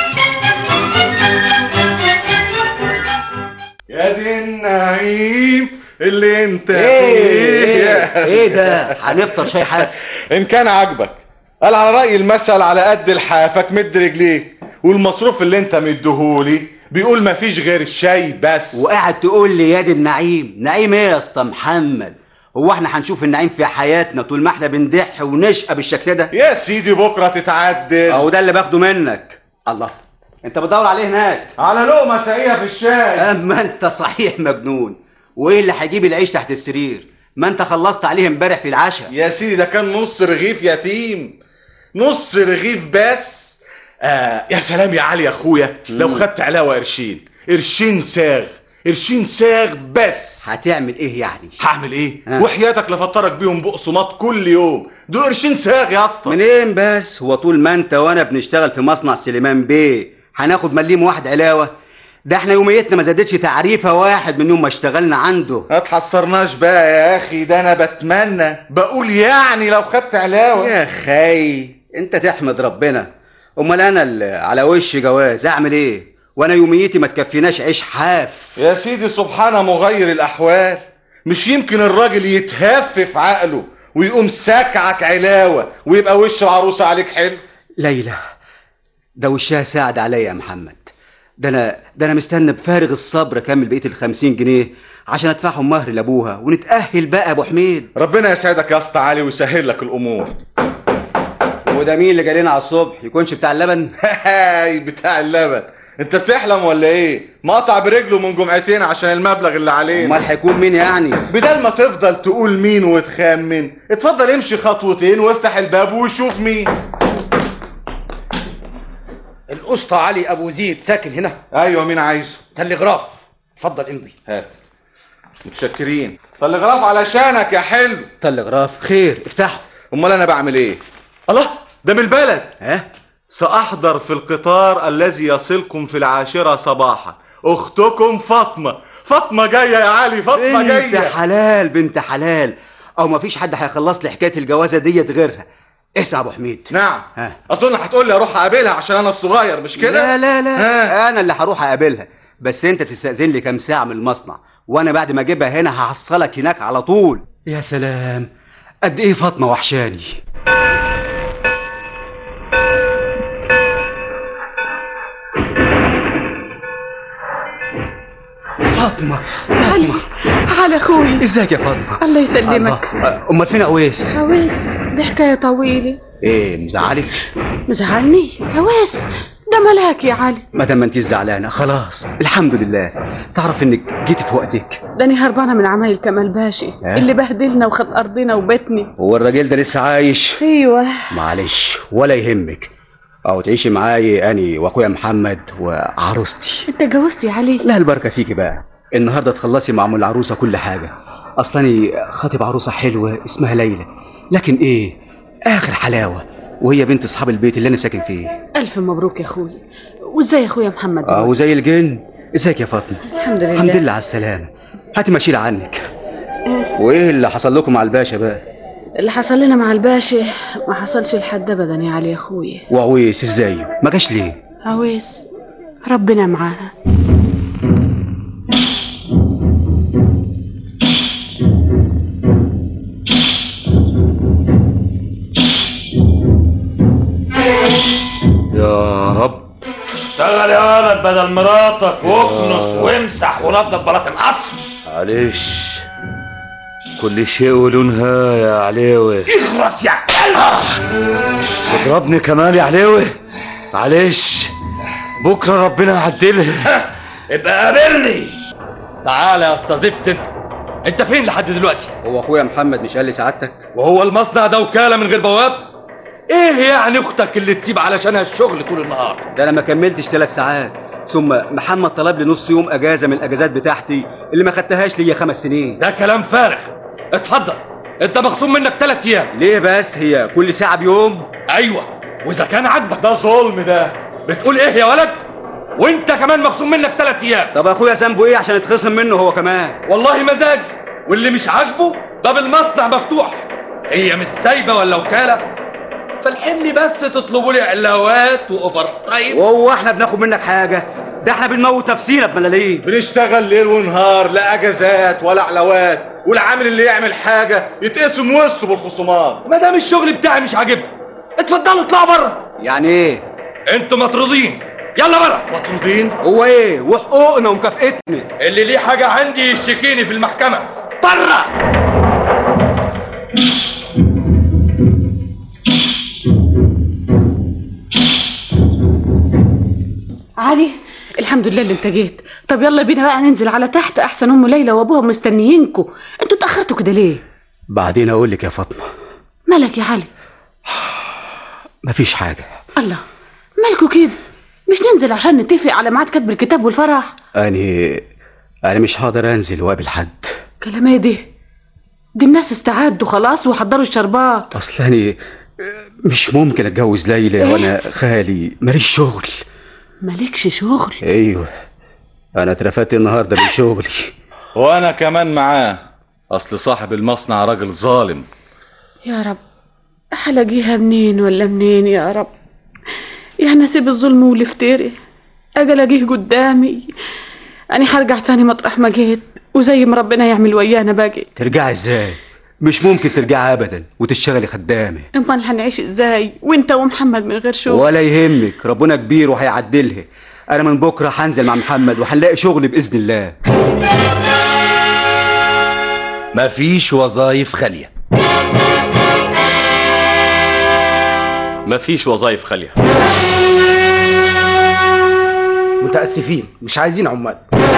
يا دي النعيم اللي انت ايه ايه ده هنفطر شاي حاف ان كان عاجبك قال على رأي المثل على قد لحافك مد رجليك والمصروف اللي انت مديهولي بيقول مفيش غير الشاي بس وقاعد تقول لي يا دي النعيم نعيم ايه يا اسطى محمد هو احنا هنشوف النعيم في حياتنا طول ما احنا بندح ونشقى بالشكل ده يا سيدي بكره تتعدل اهو ده اللي باخده منك الله انت بتدور عليه هناك على لقمه ساقيه في الشاي اما انت صحيح مجنون وايه اللي هيجيب العيش تحت السرير ما انت خلصت عليه امبارح في العشاء يا سيدي ده كان نص رغيف يتيم نص رغيف بس آه يا سلام يا علي يا اخويا لو خدت علاوه قرشين قرشين ساغ قرشين ساغ بس هتعمل ايه يعني هعمل ايه ها. وحياتك لفطرك بيهم بقسماط كل يوم دول قرشين ساغ يا اسطى منين بس هو طول ما انت وانا بنشتغل في مصنع سليمان بيه هناخد مليم واحد علاوه ده احنا يوميتنا ما زادتش تعريفه واحد من يوم ما اشتغلنا عنده ما تحصرناش بقى يا اخي ده انا بتمنى بقول يعني لو خدت علاوه يا خي انت تحمد ربنا امال انا اللي على وش جواز اعمل ايه وانا يوميتي ما تكفيناش عيش حاف يا سيدي سبحانه مغير الأحوال مش يمكن الراجل يتهفف عقله ويقوم ساكعك علاوة ويبقى وش العروسة عليك حلو ليلى ده وشها ساعد عليا يا محمد ده انا ده انا مستني بفارغ الصبر اكمل بقيه ال 50 جنيه عشان ادفعهم مهر لابوها ونتاهل بقى يا ابو حميد ربنا يسعدك يا اسطى علي ويسهل لك الأمور وده مين اللي جالنا على الصبح يكونش بتاع اللبن هاي بتاع اللبن انت بتحلم ولا ايه مقطع برجله من جمعتين عشان المبلغ اللي علينا امال هيكون مين يعني بدل ما تفضل تقول مين وتخمن اتفضل امشي خطوتين وافتح الباب وشوف مين الاسطى علي ابو زيد ساكن هنا ايوه مين عايزه تلغراف اتفضل امضي هات متشكرين تلغراف علشانك يا حلو تلغراف خير افتحه امال انا بعمل ايه الله ده من البلد ها ساحضر في القطار الذي يصلكم في العاشره صباحا اختكم فاطمه فاطمه جايه يا علي فاطمه بنت جايه حلال بنت حلال او مفيش حد هيخلص لي حكايه الجوازه ديت غيرها اسمع يا ابو حميد نعم ها اظن هتقول لي اروح اقابلها عشان انا الصغير مش كده لا لا لا انا اللي هروح اقابلها بس انت تستأذن لي كام ساعه من المصنع وانا بعد ما اجيبها هنا هحصلك هناك على طول يا سلام قد ايه فاطمه وحشاني فاطمه علي علي اخوي ازيك يا فاطمه الله يسلمك الله. امال فين اويس هواس دي حكايه طويله ايه مزعلك مزعلني هواس ده ملاك يا علي ما دام ما انتيش زعلانه خلاص الحمد لله تعرف انك جيتي في وقتك داني هربانه من عمايل كمال باشي ها؟ اللي بهدلنا وخد ارضنا وبيتنا هو الراجل ده لسه عايش ايوه معلش ولا يهمك او تعيشي معاي اني واخويا محمد وعروستي انت اتجوزت يا علي لا البركه فيكي بقى النهارده تخلصي مع ام العروسه كل حاجه اصلاني خاطب عروسه حلوه اسمها ليلى لكن ايه اخر حلاوه وهي بنت اصحاب البيت اللي انا ساكن فيه الف مبروك يا اخوي وازاي يا اخويا محمد اه وزي الجن ازيك يا فاطمه الحمد لله الحمد لله على السلامه هاتي ما اشيل عنك وايه اللي حصل لكم مع الباشا بقى اللي حصل لنا مع الباشا ما حصلش لحد ابدا يا علي يا اخويا وعويس ازاي ما جاش ليه هواس ربنا معاها يا رب اشتغل يا ولد بدل مراتك واكنس وامسح ونضف بلاط القصر معلش كل شيء وله نهاية يا عليوي اخرس يا كلب تضربني كمان يا عليوي معلش بكرة ربنا يعدلها ابقى قابلني تعالى يا اسطى زفت انت انت فين لحد دلوقتي هو اخويا محمد مش قال لي سعادتك وهو المصنع ده وكاله من غير بواب ايه يعني اختك اللي تسيب علشانها الشغل طول النهار ده انا ما كملتش ثلاث ساعات ثم محمد طلب لي نص يوم اجازه من الاجازات بتاعتي اللي ما خدتهاش ليا خمس سنين ده كلام فارغ اتفضل انت مخصوم منك ثلاث ايام ليه بس هي كل ساعه بيوم ايوه واذا كان عاجبك ده ظلم ده بتقول ايه يا ولد وانت كمان مخصوم منك ثلاث ايام طب اخويا ذنبه ايه عشان يتخصم منه هو كمان والله مزاجي واللي مش عاجبه باب المصنع مفتوح هي مش سايبه ولا وكاله فالحمل بس تطلبوا لي علاوات واوفر تايم وهو احنا بناخد منك حاجه ده احنا بنموت نفسينا بملاليم بنشتغل ليل ونهار لا اجازات ولا علاوات والعامل اللي يعمل حاجه يتقسم وسطه بالخصومات ما دام الشغل بتاعي مش عاجبكم اتفضلوا اطلعوا بره يعني ايه انتوا مطرودين يلا بره مطرودين هو ايه وحقوقنا ومكافئتنا اللي ليه حاجه عندي يشتكيني في المحكمه بره علي الحمد لله اللي انت جيت طب يلا بينا بقى ننزل على تحت احسن ام ليلى وابوها مستنيينكوا انتوا اتاخرتوا كده ليه بعدين اقول لك يا فاطمه مالك يا علي مفيش حاجه الله مالكوا كده مش ننزل عشان نتفق على ميعاد كتب الكتاب والفرح اني انا مش هقدر انزل واقابل حد كلام ايه دي دي الناس استعدوا خلاص وحضروا الشربات اصل اني مش ممكن اتجوز ليلى إيه؟ وانا خالي ماليش شغل مالكش شغل ايوه انا اترفدت النهارده من شغلي وانا كمان معاه اصل صاحب المصنع راجل ظالم يا رب هلاقيها منين ولا منين يا رب يعني اسيب الظلم والافتراء اجي الاقيه قدامي انا هرجع تاني مطرح ما جيت وزي ما ربنا يعمل ويانا باجي ترجعي ازاي مش ممكن ترجعي ابدا وتشتغلي خدامه امال هنعيش ازاي وانت ومحمد من غير شغل ولا يهمك ربنا كبير وهيعدلها انا من بكره هنزل مع محمد وهنلاقي شغل باذن الله مفيش وظايف خالية مفيش وظايف خالية متاسفين مش عايزين عمال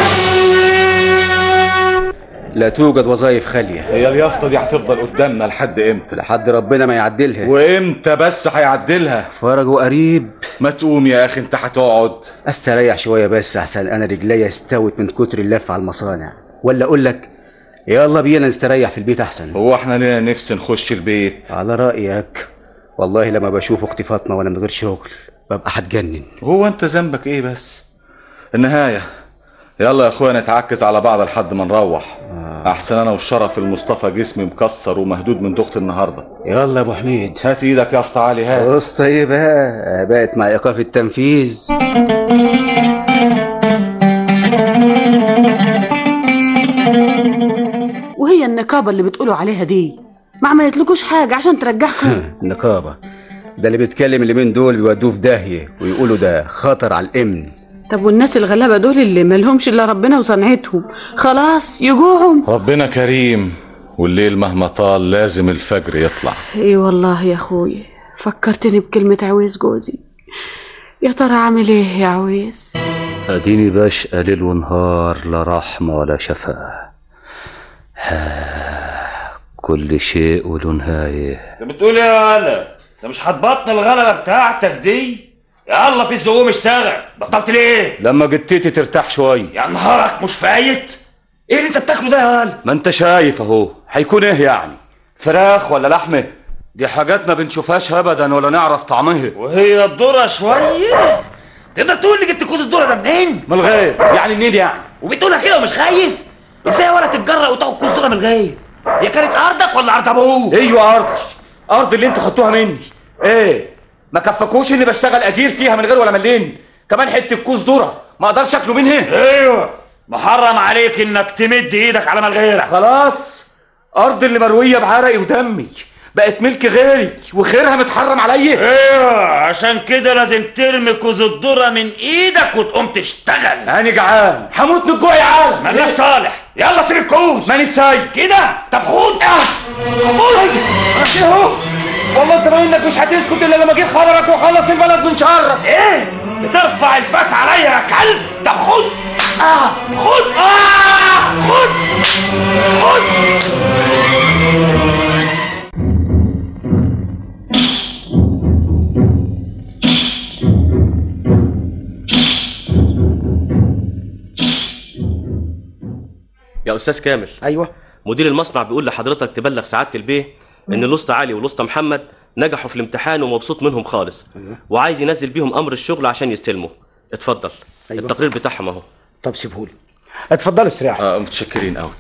لا توجد وظايف خاليه هي اليافطه دي هتفضل قدامنا لحد امتى لحد ربنا ما يعدلها وامتى بس هيعدلها فرج وقريب ما تقوم يا اخي انت هتقعد استريح شويه بس احسن انا رجليا استوت من كتر اللف على المصانع ولا اقول لك يلا بينا نستريح في البيت احسن هو احنا لينا نفس نخش البيت على رايك والله لما بشوف اختي فاطمه وانا من غير شغل ببقى هتجنن هو انت ذنبك ايه بس النهايه يلا يا اخويا نتعكز على بعض لحد ما نروح احسن انا والشرف المصطفى جسمي مكسر ومهدود من ضغط النهارده يلا يا ابو حميد هات ايدك يا اسطى علي هات وسط ايه بقى بقت مع ايقاف التنفيذ وهي النقابه اللي بتقولوا عليها دي ما عملتلكوش حاجه عشان ترجعكم نقابه ده اللي بيتكلم اليومين دول بيودوه في داهيه ويقولوا ده خطر على الامن طب والناس الغلابه دول اللي مالهمش الا ربنا وصنعتهم خلاص يجوعهم ربنا كريم والليل مهما طال لازم الفجر يطلع ايه والله يا اخوي فكرتني بكلمه عويس جوزي يا ترى عامل ايه يا عويس اديني بشقى ليل ونهار لا رحمة ولا شفاء ها، كل شيء وله نهاية انت بتقول ايه يا ولا انت مش هتبطل الغلبه بتاعتك دي يلا في الزقوم اشتغل بطلت ليه لما جتتي ترتاح شوية يا نهارك مش فايت ايه اللي انت بتاكله ده يا ولا ما انت شايف اهو هيكون ايه يعني فراخ ولا لحمة دي حاجات ما بنشوفهاش ابدا ولا نعرف طعمها وهي الذره شويه تقدر تقول لي جبت كوز الذره ده منين من الغير يعني منين يعني وبتقولها كده ومش خايف ازاي ولا تتجرأ وتاخد كوز ذره من الغير هي كانت ارضك ولا ارض ابوك ايوه ارضي ارض اللي انتوا خدتوها مني ايه ما كفكوش اني بشتغل اجير فيها من غير ولا ملين كمان حته كوز ذره ما اقدرش اكله منها ايوه محرم عليك انك تمد ايدك على مال غيرك خلاص ارض اللي مرويه بعرقي ودمي بقت ملك غيري وخيرها متحرم عليا ايوه عشان كده لازم ترمي كوز الذره من ايدك وتقوم تشتغل انا جعان هموت من الجوع يا عالم مالناش صالح يلا سيب الكوز ماني سايب كده طب خد اهو والله انت باين انك مش هتسكت الا لما اجيب خبرك واخلص البلد من شرك ايه بترفع الفاس عليا يا كلب طب خد اه خد اه خد خد يا استاذ كامل ايوه مدير المصنع بيقول لحضرتك تبلغ سعاده البيه ان الاسطى علي والاسطى محمد نجحوا في الامتحان ومبسوط منهم خالص وعايز ينزل بيهم امر الشغل عشان يستلموا اتفضل أيوة. التقرير بتاعهم اهو طب سيبهولي اتفضلوا استريحوا اه متشكرين قوي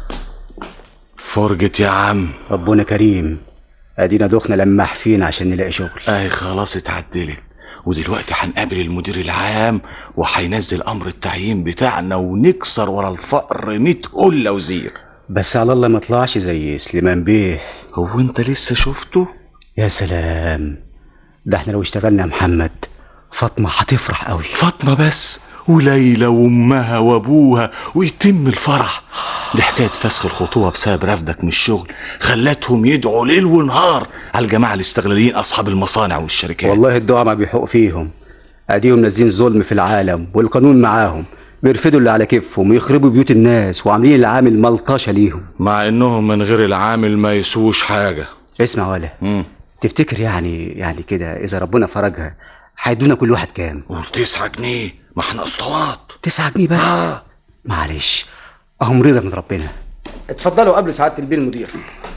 فرجة يا عم ربنا كريم ادينا دخنا لماح فينا عشان نلاقي شغل اهي خلاص اتعدلت ودلوقتي هنقابل المدير العام وهينزل امر التعيين بتاعنا ونكسر ورا الفقر 100 قله وزير بس على الله ما طلعش زي سليمان بيه هو انت لسه شفته يا سلام ده احنا لو اشتغلنا يا محمد فاطمه هتفرح قوي فاطمه بس وليلى وامها وابوها ويتم الفرح دي حكايه فسخ الخطوبه بسبب رفضك من الشغل خلتهم يدعوا ليل ونهار على الجماعه الاستغلاليين اصحاب المصانع والشركات والله الدعاء ما بيحق فيهم اديهم نازلين ظلم في العالم والقانون معاهم بيرفدوا اللي على كيفهم ويخربوا بيوت الناس وعاملين العامل ملطشه ليهم مع انهم من غير العامل ما يسووش حاجه اسمع ولا مم. تفتكر يعني يعني كده اذا ربنا فرجها هيدونا كل واحد كام قول تسعة جنيه ما احنا اسطوات تسعة جنيه بس آه. معلش اهم رضا من ربنا اتفضلوا قبل سعاده البيه المدير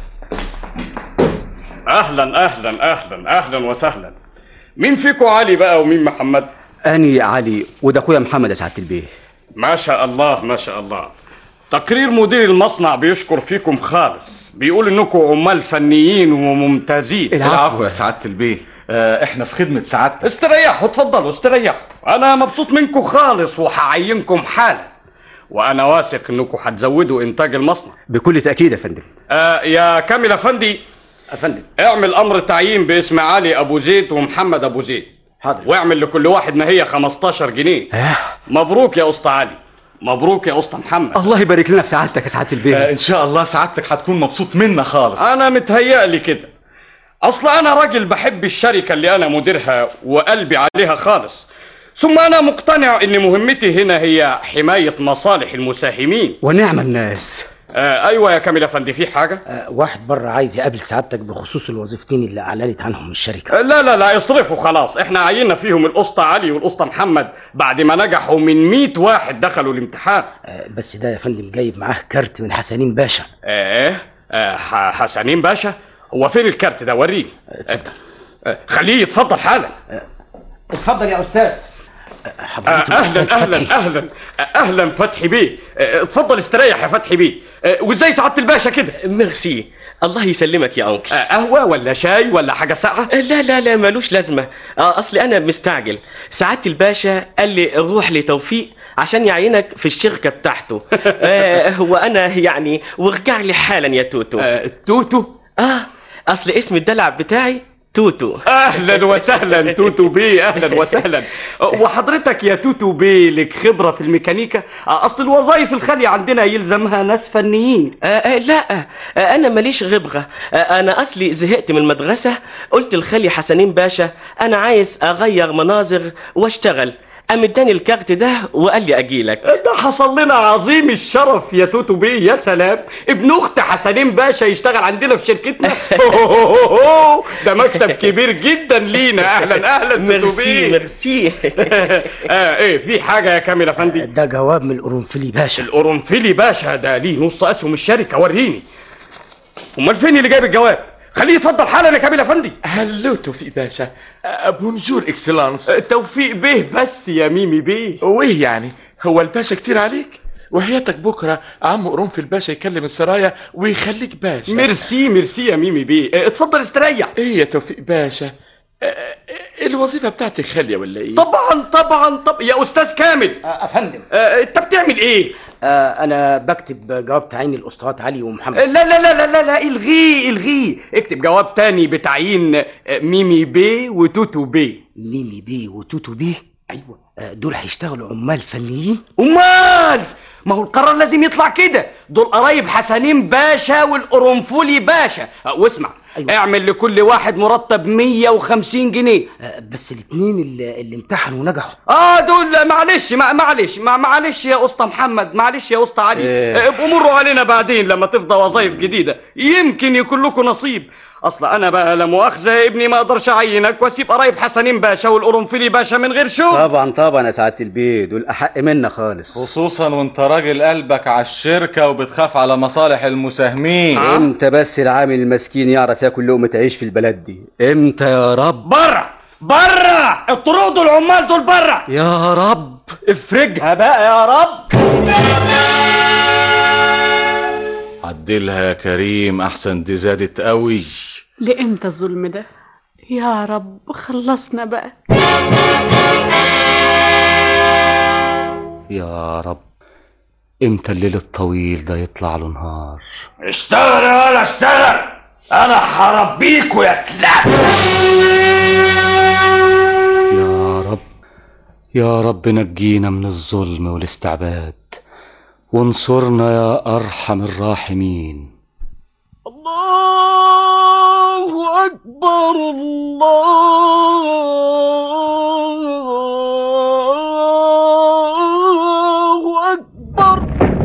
اهلا اهلا اهلا اهلا وسهلا مين فيكم علي بقى ومين محمد اني علي وده اخويا محمد يا سعاده البيه ما شاء الله ما شاء الله تقرير مدير المصنع بيشكر فيكم خالص بيقول انكم عمال فنيين وممتازين العفو يا سعاده البيه آه احنا في خدمه سعادتك استريحوا اتفضلوا استريحوا انا مبسوط منكم خالص وهعينكم حالا وانا واثق انكم هتزودوا انتاج المصنع بكل تاكيد يا فندم آه يا كامل افندي افندم اعمل امر تعيين باسم علي ابو زيد ومحمد ابو زيد حاضر واعمل لكل واحد ما هي 15 جنيه مبروك يا اسطى علي مبروك يا اسطى محمد الله يبارك لنا في سعادتك يا سعاده البيه آه ان شاء الله سعادتك هتكون مبسوط منا خالص انا متهيألي كده اصل انا راجل بحب الشركه اللي انا مديرها وقلبي عليها خالص ثم انا مقتنع ان مهمتي هنا هي حمايه مصالح المساهمين ونعم الناس آه ايوه يا كامل افندي في حاجه آه واحد بره عايز يقابل سعادتك بخصوص الوظيفتين اللي اعلنت عنهم الشركه آه لا لا لا اصرفوا خلاص احنا عينا فيهم الاسطى علي والاسطى محمد بعد ما نجحوا من 100 واحد دخلوا الامتحان آه بس ده يا فندم جايب معاه كارت من حسنين باشا ايه آه ح- حسنين باشا هو فين الكارت ده وريني اتفضل آه خليه يتفضل حالا اتفضل يا استاذ آه، حضرتك اهلا أستاذ اهلا فتحي. اهلا آه، اهلا فتحي بيه آه، اتفضل استريح يا فتحي بيه آه، وازاي سعاده الباشا كده ميرسي الله يسلمك يا انكل قهوه ولا شاي ولا حاجه ساقعه لا لا لا ملوش لازمه آه، اصلي انا مستعجل سعاده الباشا قال لي روح لتوفيق عشان يعينك في الشركه بتاعته آه وانا يعني وارجع لي حالا يا توتو آه توتو اه اصل اسم الدلع بتاعي توتو اهلا وسهلا توتو بيه اهلا وسهلا وحضرتك يا توتو بيه لك خبره في الميكانيكا اصل الوظائف الخاليه عندنا يلزمها ناس فنيين آه آه لا آه انا ماليش غبره آه انا اصلي زهقت من المدرسه قلت لخالي حسنين باشا انا عايز اغير مناظر واشتغل قام اداني الكارت ده وقال لي اجيلك ده حصل لنا عظيم الشرف يا توتو بيه يا سلام ابن اخت حسنين باشا يشتغل عندنا في شركتنا ده مكسب كبير جدا لينا اهلا اهلا توتو ميرسي بيه ميرسي آه ايه في حاجه يا كامل افندي ده جواب من القرنفلي باشا القرنفلي باشا ده ليه نص اسهم الشركه وريني امال فين اللي جايب الجواب خليه يتفضل حالا يا كامل افندي هلو توفيق باشا أه، بونجور اكسلانس توفيق بيه بس يا ميمي بيه وايه يعني هو الباشا كتير عليك وحياتك بكره عم قرنفل الباشا يكلم السرايا ويخليك باشا ميرسي ميرسي يا ميمي بيه اه، اتفضل استريح ايه يا توفيق باشا أه، أه، الوظيفه بتاعتك خاليه ولا ايه طبعا طبعا طب يا استاذ كامل افندم اه، انت بتعمل ايه آه انا بكتب جواب تعيين الاسطوات علي ومحمد لا لا لا لا لا لا الغيه الغيه اكتب جواب تاني بتعيين اه، ميمي بيه وتوتو بيه ميمي بيه وتوتو بيه ايوه آه دول هيشتغلوا عمال فنيين امال ما هو القرار لازم يطلع كده دول قرايب حسنين باشا والقرنفلي باشا اه، واسمع أيوة. اعمل لكل واحد مرتب 150 جنيه آه بس الاثنين اللي, اللي امتحنوا ونجحوا اه دول معلش مع- معلش مع- معلش يا اسطى محمد معلش يا اسطى علي إيه. ابقوا مروا علينا بعدين لما تفضى وظايف جديده يمكن يكون لكم نصيب اصل انا بقى لا مؤاخذه يا ابني ما اقدرش اعينك واسيب قرايب حسنين باشا والقرنفلي باشا من غير شغل طبعا طبعا يا سعاده البيه دول احق منا خالص خصوصا وانت راجل قلبك على الشركه وبتخاف على مصالح المساهمين امتى بس العامل المسكين يعرف ياكل لقمه عيش في البلد دي امتى يا رب بره بره اطردوا العمال دول بره يا رب افرجها بقى يا رب عدلها يا كريم احسن دي زادت قوي لامتى الظلم ده يا رب خلصنا بقى يا رب امتى الليل الطويل ده يطلع له نهار اشتغل يا ولا اشتغل انا هربيكوا يا كلاب يا رب يا رب نجينا من الظلم والاستعباد وانصرنا يا ارحم الراحمين الله أكبر الله أكبر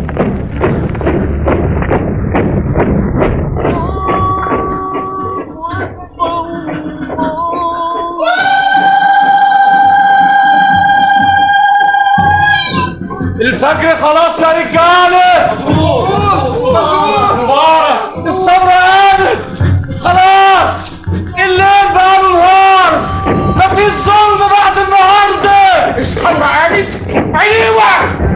الفجر خلاص يا رجاله مبارك الصبر قامت خلاص الليل بقى له نهار مفيش ظلم بعد النهارده الصبر قامت ايوه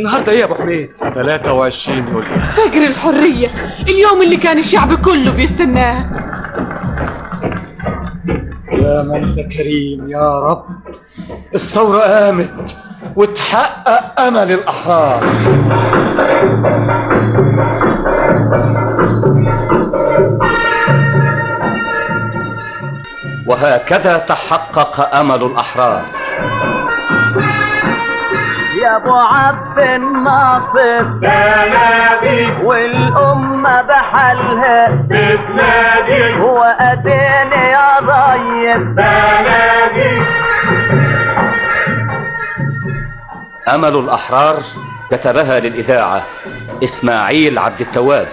النهارده ايه يا ابو حميد 23 يوليو فجر الحرية اليوم اللي كان الشعب كله بيستناه يا من انت كريم يا رب الثورة قامت وتحقق أمل الأحرار وهكذا تحقق امل الاحرار يا ابو عبد الناصر بلادي والامه بحالها بتنادي واديني يا ريس بلادي امل الاحرار كتبها للاذاعه اسماعيل عبد التواب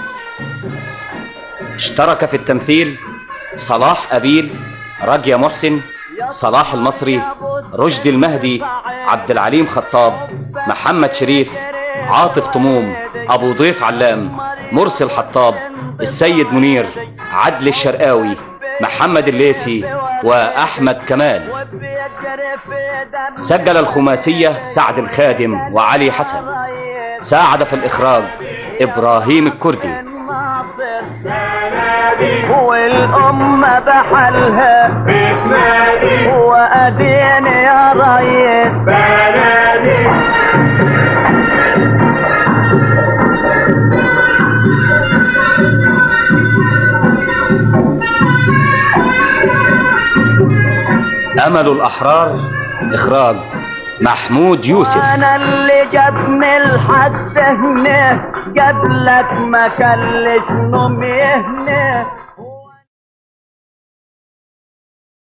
اشترك في التمثيل صلاح ابيل رجيا محسن صلاح المصري رشدي المهدي عبد العليم خطاب محمد شريف عاطف طموم ابو ضيف علام مرسي الحطاب السيد منير عدل الشرقاوي محمد الليسي واحمد كمال سجل الخماسيه سعد الخادم وعلي حسن ساعد في الاخراج ابراهيم الكردي والأمة بحالها بتنادي وأديني يا ريس بلدي امل الاحرار اخراج محمود يوسف أنا اللي جابني لحد هنا قبلك ما كلش نوم يهني